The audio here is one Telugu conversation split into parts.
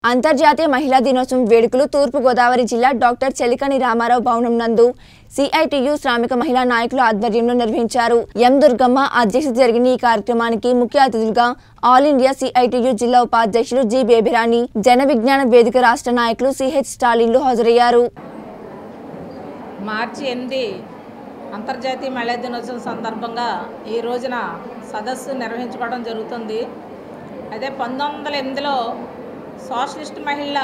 అంతర్జాతీయ మహిళా దినోత్సవం వేడుకలు తూర్పుగోదావరి జిల్లా డాక్టర్ చెలికని రామారావు భవనం నందు సిఐటియు శ్రామిక మహిళా నాయకుల ఆధ్వర్యంలో నిర్వహించారు ఎం దుర్గమ్మ అధ్యక్షత జరిగిన ఈ కార్యక్రమానికి ముఖ్య అతిథులుగా ఆల్ ఇండియా సిఐటియు జిల్లా ఉపాధ్యక్షులు జి బేబిరాణి జన విజ్ఞాన వేదిక రాష్ట్ర నాయకులు సిహెచ్ స్టాలిన్లు హాజరయ్యారు మార్చి ఎనిమిది అంతర్జాతీయ మహిళా దినోత్సవం సందర్భంగా ఈ రోజున సదస్సు నిర్వహించుకోవడం జరుగుతుంది అదే పంతొమ్మిది వందల ఎనిమిదిలో సోషలిస్ట్ మహిళ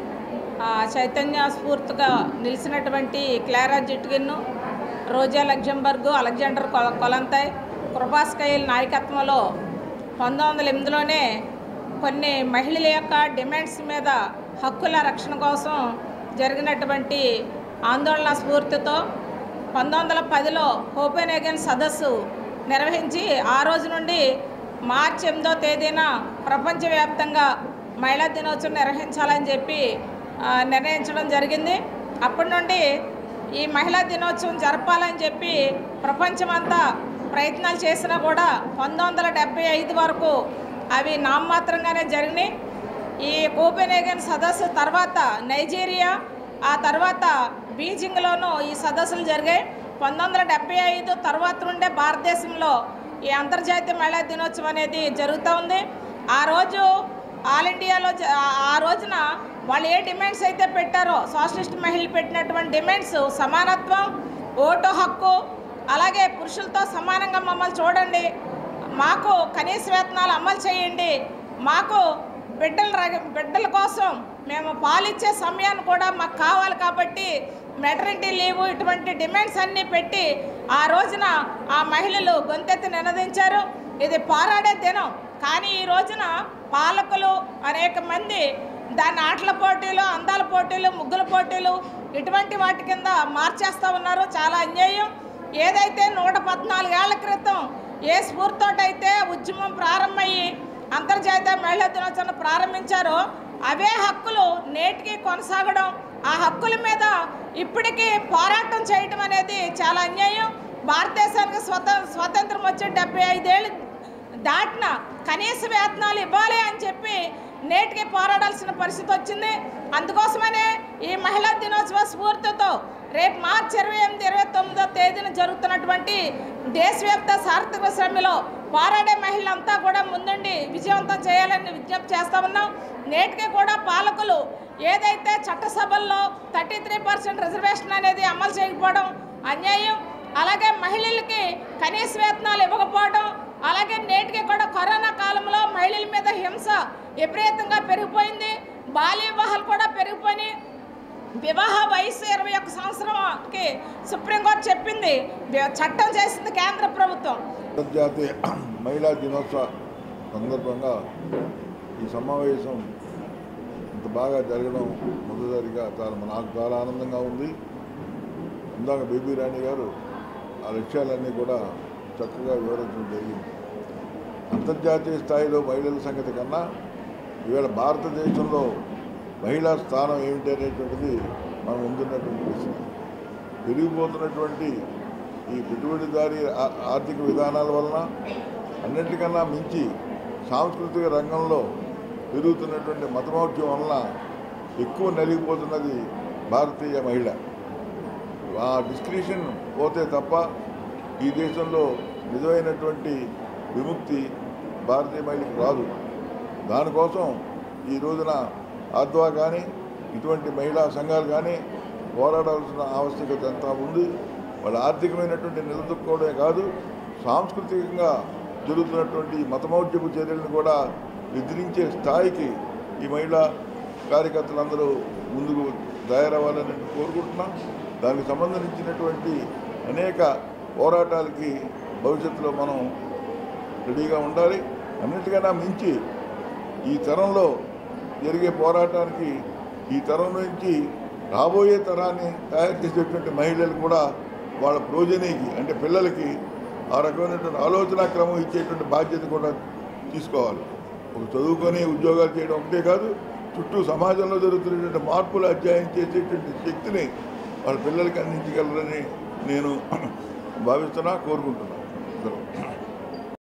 ఆ, చైతన్య స్ఫూర్తిగా నిలిచినటువంటి క్లారా జిట్గిన్ను రోజా లగ్జంబర్గ్ అలెగ్జాండర్ కొల కొలంతాయ్ కృపాస్కైల్ నాయకత్వంలో పంతొమ్మిది వందల ఎనిమిదిలోనే కొన్ని మహిళల యొక్క డిమాండ్స్ మీద హక్కుల రక్షణ కోసం జరిగినటువంటి ఆందోళన స్ఫూర్తితో పంతొమ్మిది వందల పదిలో కోపెన్హేగన్ సదస్సు నిర్వహించి ఆ రోజు నుండి మార్చి ఎనిమిదో తేదీన ప్రపంచవ్యాప్తంగా మహిళా దినోత్సవం నిర్వహించాలని చెప్పి ఆ, నిర్ణయించడం జరిగింది అప్పటి నుండి ఈ మహిళా దినోత్సవం జరపాలని చెప్పి ప్రపంచమంతా ప్రయత్నాలు చేసినా కూడా పంతొమ్మిది వందల డెబ్బై ఐదు వరకు అవి నామమాత్రంగానే జరిగినాయి ఈ కోపెన్హేగన్ సదస్సు తర్వాత నైజీరియా ఆ తర్వాత బీజింగ్లోనూ ఈ సదస్సులు జరిగాయి పంతొమ్మిది వందల డెబ్బై ఐదు తర్వాత నుండే భారతదేశంలో ఈ అంతర్జాతీయ మహిళా దినోత్సవం అనేది జరుగుతూ ఉంది ఆ రోజు ఆల్ ఇండియాలో జ- ఆ- ఆ రోజున వాళ్ళు ఏ డిమాండ్స్ అయితే పెట్టారో సోషలిస్ట్ మహిళలు పెట్టినటువంటి డిమాండ్స్ సమానత్వం ఓటు హక్కు అలాగే పురుషులతో సమానంగా మమ్మల్ని చూడండి మాకు కనీస వేతనాలు అమలు చేయండి మాకు బిడ్డల రగ- బిడ్డల కోసం మేము పాలిచ్చే సమయాన్ని కూడా మాకు కావాలి కాబట్టి మెటర్నిటీ లీవ్ ఇటువంటి డిమాండ్స్ అన్నీ పెట్టి ఆ రోజున ఆ మహిళలు గొంతెత్తి నినదించారు ఇది పోరాడే దినం కానీ ఈ రోజున పాలకులు అనేక మంది దాన్ని ఆటల పోటీలు అందాల పోటీలు ముగ్గుల పోటీలు ఇటువంటి వాటి కింద మార్చేస్తూ ఉన్నారు చాలా అన్యాయం ఏదైతే నూట పద్నాలుగేళ్ల క్రితం ఏ స్ఫూర్తితోటైతే ఉద్యమం ప్రారంభమయ్యి అంతర్జాతీయ మహిళా దినోత్సవం ప్రారంభించారో అవే హక్కులు నేటికి కొనసాగడం ఆ హక్కుల మీద ఇప్పటికీ పోరాటం చేయటం అనేది చాలా అన్యాయం భారతదేశానికి స్వత స్వతంత్రం వచ్చి డెబ్బై ఐదేళ్ళు దాటిన కనీస వేతనాలు ఇవ్వాలి అని చెప్పి నేటికి పోరాడాల్సిన పరిస్థితి వచ్చింది అందుకోసమనే ఈ మహిళా దినోత్సవ స్ఫూర్తితో రేపు మార్చి ఇరవై ఎనిమిది ఇరవై తొమ్మిదో తేదీన జరుగుతున్నటువంటి దేశవ్యాప్త సార్థక శ్రమలో పోరాడే మహిళలంతా కూడా ముందుండి విజయవంతం చేయాలని విజ్ఞప్తి చేస్తా ఉన్నాం నేటికి కూడా పాలకులు ఏదైతే చట్టసభల్లో థర్టీ త్రీ పర్సెంట్ రిజర్వేషన్ అనేది అమలు చేయకపోవడం అన్యాయం అలాగే మహిళలకి కనీస వేతనాలు ఇవ్వకపోవడం అలాగే నేటికి కూడా కరోనా కాలంలో మహిళల మీద హింస విపరీతంగా పెరిగిపోయింది బాల్య వివాహాలు కూడా పెరిగిపోయినాయి వివాహ వయసు ఇరవై ఒక్క సంవత్సరంకి సుప్రీంకోర్టు చెప్పింది వి- చట్టం చేసింది కేంద్ర ప్రభుత్వం అంతర్జాతీయ మహిళా దినోత్సవ సందర్భంగా ఈ సమావేశం ఇంత బాగా జరగడం మొదటిసారిగా చాలా నాకు చాలా ఆనందంగా ఉంది ఇందాక బేబీ రాణి గారు ఆ లక్ష్యాలన్నీ కూడా చక్కగా వివరించడం జరిగింది అంతర్జాతీయ స్థాయిలో మహిళల సంగతి కన్నా ఈవేళ భారతదేశంలో మహిళా స్థానం ఏమిటి అనేటువంటిది మనం ముందున్నటువంటి ప్రశ్న పెరిగిపోతున్నటువంటి ఈ పెట్టుబడిదారీ ఆ- ఆర్థిక విధానాల వలన అన్నింటికన్నా మించి సాంస్కృతిక రంగంలో పెరుగుతున్నటువంటి మతమౌఢ్యం వలన ఎక్కువ నలిగిపోతున్నది భారతీయ మహిళ ఆ డిస్క్రిషన్ పోతే తప్ప ఈ దేశంలో నిజమైనటువంటి విముక్తి భారతీయ మహిళకు రాదు దానికోసం ఈ రోజున ఆద్వా కానీ ఇటువంటి మహిళా సంఘాలు కానీ పోరాడాల్సిన ఆవశ్యకత ఎంతా ఉంది వాళ్ళ ఆర్థికమైనటువంటి నిలదొక్కుకోవడమే కాదు సాంస్కృతికంగా జరుగుతున్నటువంటి ఈ మతమౌఢ్యపు చర్యలను కూడా ఎదిరించే స్థాయికి ఈ మహిళా కార్యకర్తలందరూ ముందుకు తయారవ్వాలని కోరుకుంటున్నాం దానికి సంబంధించినటువంటి అనేక పోరాటాలకి భవిష్యత్తులో మనం రెడీగా ఉండాలి అన్నిటికన్నా మించి ఈ తరంలో జరిగే పోరాటానికి ఈ తరం నుంచి రాబోయే తరాన్ని తయారు చేసేటువంటి మహిళలు కూడా వాళ్ళ ప్రోజనీకి అంటే పిల్లలకి ఆ రకమైనటువంటి ఆలోచన క్రమం ఇచ్చేటువంటి బాధ్యత కూడా తీసుకోవాలి ఒక చదువుకొని ఉద్యోగాలు చేయడం ఒకటే కాదు చుట్టూ సమాజంలో జరుగుతున్నటువంటి మార్పులు అధ్యయనం చేసేటువంటి శక్తిని వాళ్ళ పిల్లలకి అందించగలరని నేను భావిస్తున్నా కోరుకుంటున్నాను